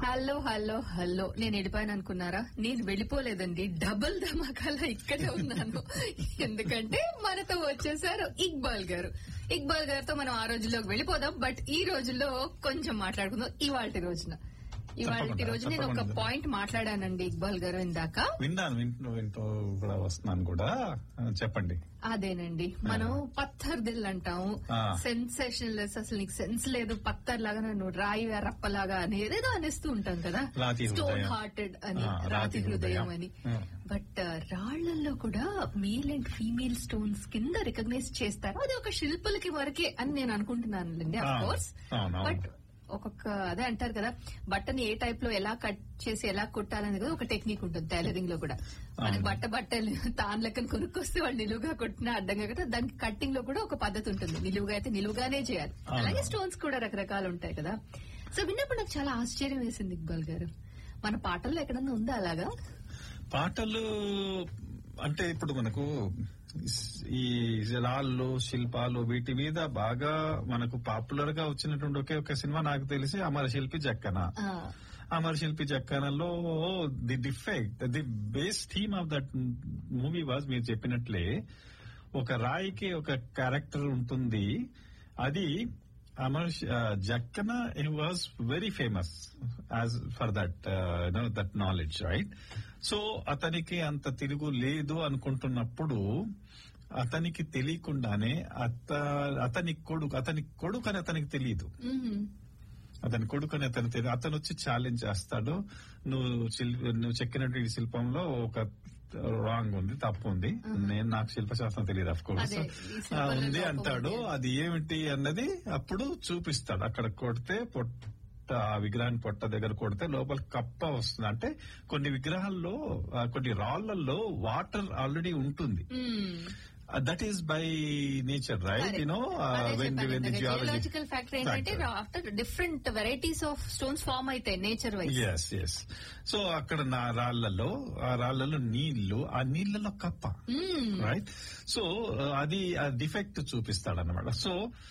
Hello hello hello నేను వెళ్ళిపోయాను అనుకున్నారా నేను వెళ్ళిపోలేదండి డబుల్ ధమాకాలా ఇక్కడే ఉన్నాను ఎందుకంటే మనతో వచ్చేసారు ఇక్బాల్ గారు ఇక్బాల్ గారితో మనం ఆ రోజుల్లోకి వెళ్ళిపోదాం బట్ ఈ రోజుల్లో కొంచెం మాట్లాడుకుందాం ఇవాళ రోజున ఇవాళ తప్పకుండా, రోజు నేను ఒక తప్పకుండా. పాయింట్ మాట్లాడానండి ఇక్బాల్ గారు ఇందాక విన్నాను వింటూ వింటూ కూడా వస్తున్నాను కూడా ఆ, చెప్పండి అదేనండి మనం పత్తర్ దిల్ అంటాము ఆ. సెన్సేషన్ లెస్ అసలు నీకు సెన్స్ లేదు పత్తర్ లాగా నన్ను రాయి రప్పలాగా అని ఏదేదో అనేస్తూ ఉంటాం కదా రాతి స్టోన్ హృదయం. హార్టెడ్ అని ఆ, రాతి రాతి హృదయం హృదయం. అని ఆ. బట్ రాళ్లలో కూడా మేల్ అండ్ ఫీమేల్ స్టోన్స్ కింద రికగ్నైజ్ చేస్తారు అది ఒక శిల్పులకి వరకే అని నేను అనుకుంటున్నాను ఆ, అఫ్ కోర్స్ అవును, అవును. బట్ ఒక్కొక్క అదే అంటారు కదా బట్టని ఏ టైప్ లో ఎలా కట్ చేసి ఎలా కుట్టాలనేది కూడా ఒక టెక్నిక్ ఉంటుంది టైలరింగ్ లో కూడా మనకి అవును. బట్ట బట్టలు తాను లెక్కన కొనుక్కొస్తే వాళ్ళు నిలువుగా కొట్టినా అడ్డంగా కదా దానికి కట్టింగ్ లో కూడా ఒక పద్ధతి ఉంటుంది నిలువుగా అయితే నిలువుగానే చేయాలి అవును. అలాగే స్టోన్స్ కూడా రకరకాలు ఉంటాయి కదా సో విన్నప్పుడు నాకు చాలా ఆశ్చర్యం వేసింది ఇక్బాల్ గారు మన పాటల్లో ఎక్కడన్నా ఉందా అలాగా పాటలు అంటే ఇప్పుడు మనకు ఈ రాళ్ళు శిల్పాలు వీటి మీద బాగా మనకు పాపులర్ గా వచ్చినటువంటి ఒకే ఒక సినిమా నాకు తెలిసి అమర శిల్పి జక్కన ఆ, అమర శిల్పి జక్కనలో the defect the base theme of that movie was మీరు చెప్పినట్లే ఒక రాయికి ఒక క్యారెక్టర్ ఉంటుంది అది Amar Jakkana he was very famous as for that no that knowledge right so అతనికి అంత తిరుగు లేదు అనుకుంటున్నప్పుడు అతనికి తెలియకుండానే అత అతని కొడుకు అతని కొడుకు అని అతనికి తెలియదు మ్మ్. అతని కొడుకుని అతను తెలి- అతను వచ్చి ఛాలెంజ్ చేస్తాడు నువ్వు శిల్- నువ్వు చెక్కినటువంటి ఈ శిల్పంలో ఒక రాంగ్ ఉంది తప్పు ఉంది నేను నాకు శిల్పశాస్త్రం తెలియదు అఫ్ కోర్స్ అదే, ఈ శిల్పంలో ఉంది లోపం అంటాడు ఉంది. అది ఏమిటి అన్నది అప్పుడు చూపిస్తాడు అక్కడ కొడితే పొట్ట ఆ విగ్రహాన్ని పొట్ట దగ్గర కొడితే లోపల కప్ప వస్తుంది అంటే కొన్ని విగ్రహాల్లో ఆ, కొన్ని రాళ్లలో వాటర్ ఆల్రెడీ ఉంటుంది hmm. That is by nature right Correct. You know అదే వెన్ చెప్పాను వెన్ ది ఇందాక. జియాలజీ Geological factor ఏంటంటే after different varieties of stones form అవుతాయి nature wise yes yes so అక్కడ నా రాళ్లలో ఆ రాళ్లలో నీళ్లు ఆ నీళ్లలో కప్ప రైట్ సో అది ఆ డిఫెక్ట్ చూపిస్తాడు అనమాట సో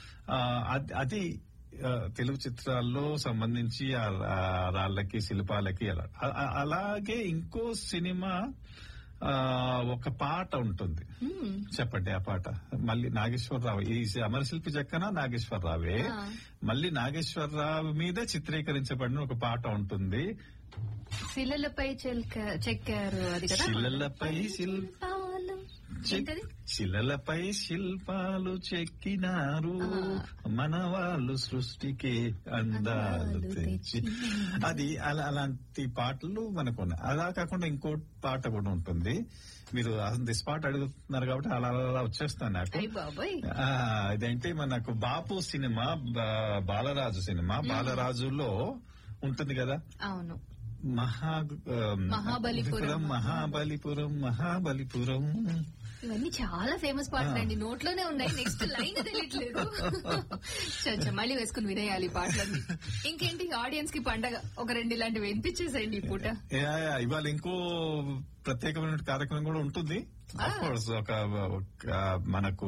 అది ఆ, తెలుగు చిత్రాల్లో సంబంధించి ఆ ఆ రాళ్లకి శిల్పాలకి అలా అ- అ- అలాగే ఇంకో సినిమా ఆ, ఒక పాట ఉంటుంది చెప్పండి ఆ పాట మళ్ళీ నాగేశ్వరరావు ఈ అమరశిల్పి జక్కన నాగేశ్వరరావే ఆ. మళ్ళీ నాగేశ్వరరావు మీద చిత్రీకరించబడిన ఒక పాట ఉంటుంది శిలలపై చెల్క- చెక్కారు అది కదా శిలలపై శిల్ శిల్పాలు. చెక్- ఏంటది? శిలలపై శిల్పాలు చెక్కినారు మన వాళ్ళు సృష్టికి అందాలు అందాలు తెచ్చి తెచ్చి. అది అలా అలాంటి పాటలు మనకు ఉన్నాయి అలా కాకుండా ఇంకో పాట కూడా ఉంటుంది మీరు దిస్ పాట అడుగుతున్నారు కాబట్టి అలా అలా అలా వచ్చేస్తాను నాకు అయ్ బాబాయ్ ఆ, ఇదేంటి మనకు బాపు సినిమా బా- బాలరాజు సినిమా బాలరాజులో ఉంటుంది కదా అవును మహా ఆ, మహాబలిపురం. మహాబలిపురం మహాబలిపురం ఇవన్నీ చాలా ఫేమస్ పాటలు అండి నోట్లోనే ఉన్నాయి నెక్స్ట్ లైన్ తెలియట్లేదు చచ్చా మళ్ళీ వేసుకుని వినేయాలి ఈ పాటలన్నీ ఇంకేంటి ఆడియన్స్ కి పండగ ఒక రెండు ఇలాంటివి వినిపించేసేయండి ఈ పూట యా, యా, ఇవాళ ఇంకో ప్రత్యేకమైన కార్యక్రమం కూడా ఉంటుంది అఫ్ కోర్స్ ఒక ఒక మనకు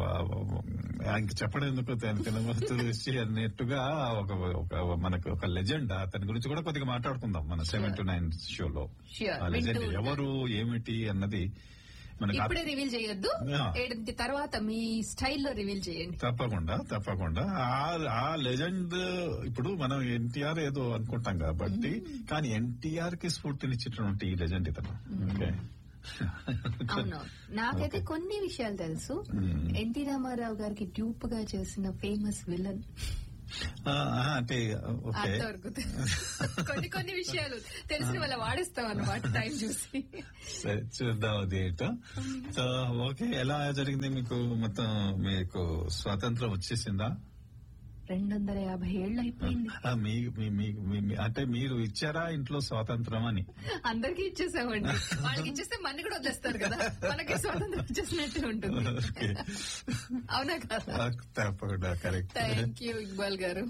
ఆ, ఇంక చెప్పడం ఎందుకు తెలిసి అన్నట్టుగా ఒక ఒక మనకు ఒక లెజెండ్ అతని గురించి కూడా కొద్దిగా మాట్లాడుకుందాం మన సెవెన్ టు నైన్ షోలో Sure, ఆ లెజెండ్ వింటూ ఎవరు ఏమిటి అన్నది మనకి ఇప్పుడే రివీల్ చేయొద్దు Yeah. ఏడింటి తర్వాత మీ స్టైల్లో రివీల్ చేయండి తప్పకుండా తప్పకుండా ఆ- ఆ లెజెండ్ ఇప్పుడు మనం ఎన్టీఆర్ ఏదో అనుకుంటాం కాబట్టి కానీ ఎన్టీఆర్ కి స్ఫూర్తినిచ్చేటువంటి ఈ లెజెండ్ ఇతను ఓకే అవును నాకైతే కొన్ని విషయాలు తెలుసు ఎన్టీ రామారావు గారికి డ్యూప్ గా చేసిన ఫేమస్ విలన్ ఆ, ఆ, అంటే ఓకే అంతవరకు కొన్ని కొన్ని విషయాలు తెలిసిన వాళ్ళ వాడేస్తాం అన్నమాట టైం చూసి సరే చూద్దాం అది ఏంటో సో ఓకే ఎలా జరిగింది మీకు మొత్తం మీకు స్వాతంత్రం వచ్చేసిందా రెండు వందల యాభై ఏళ్ళు అయిపోయింది ఆ, మీ మీ- మీ- మీ- మీ- అంటే మీరు ఇచ్చారా ఇంట్లో స్వాతంత్రం అని అందరికీ ఇచ్చేసామండి వాళ్ళకి ఇచ్చేస్తే మన్ని కూడా వదిలేస్తారు కదా మనకి స్వాతంత్రం వచ్చేసినట్టు ఉంటుంది ఓకే అవునా కదా ఆ, తప్పకుండా కరెక్ట్ థ్యాంక్ యూ ఇక్బాల్ గారు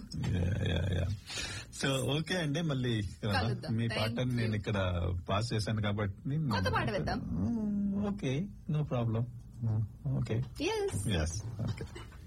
సో ఓకే అండి మళ్ళీ కదా, కలుద్దాం. మీ Thank పాటను నేను ఇక్కడ పాస్ చేశాను కాబట్టి కొత్త పాట వేద్దాం. Okay no problem okay yes yes okay